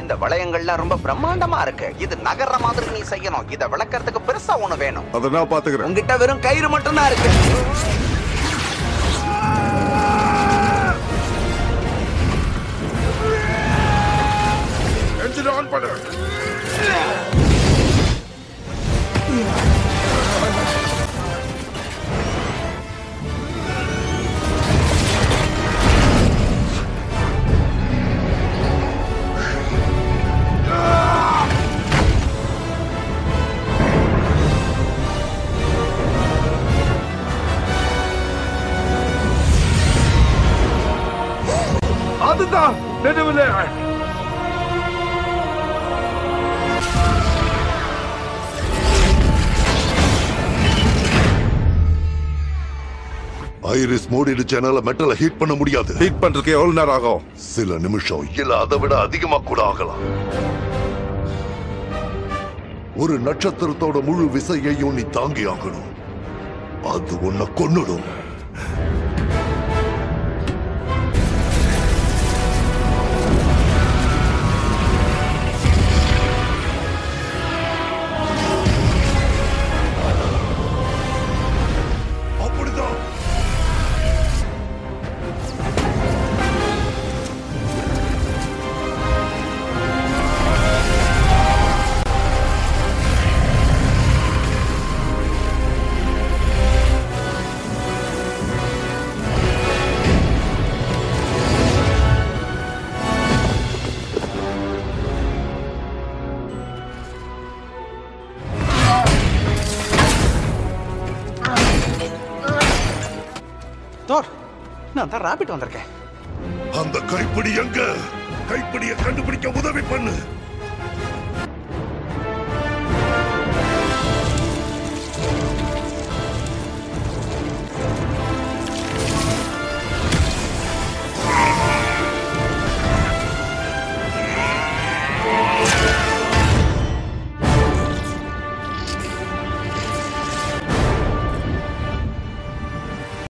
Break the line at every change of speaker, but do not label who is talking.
இந்த வளையங்கள்லாம் ரொம்ப பிரம்மாண்டமா இருக்கு இது நகர்ற மாதிரி நீ செய்யணும் இத விளக்கறதுக்கு பெருசா ஒண்ணு வேணும்
அதை நான் பாத்துக்கிறேன்
உங்ககிட்ட வெறும் கயிறு மட்டும்தான் இருக்கு
என்ஜின் ஆன் பண்ணு அதுதான் நினைவில்
ஐரிஸ் மூடிடுச்சு என்னால மெட்டலை ஹீட் பண்ண முடியாது
ஹீட் பண்றதுக்கு எவ்வளவு நேரம் ஆகும்
சில நிமிஷம் இல்ல அதை விட அதிகமா கூட ஆகலாம் ஒரு நட்சத்திரத்தோட முழு விசையையும் நீ தாங்கி ஆகணும் அது உன்னை கொன்னுடும் அப்படிதான்
தோர் நான் தான் ராபிட் வந்திருக்கேன்
அந்த கைப்பிடி எங்க கைப்பிடியை கண்டுபிடிக்க உதவி பண்ணு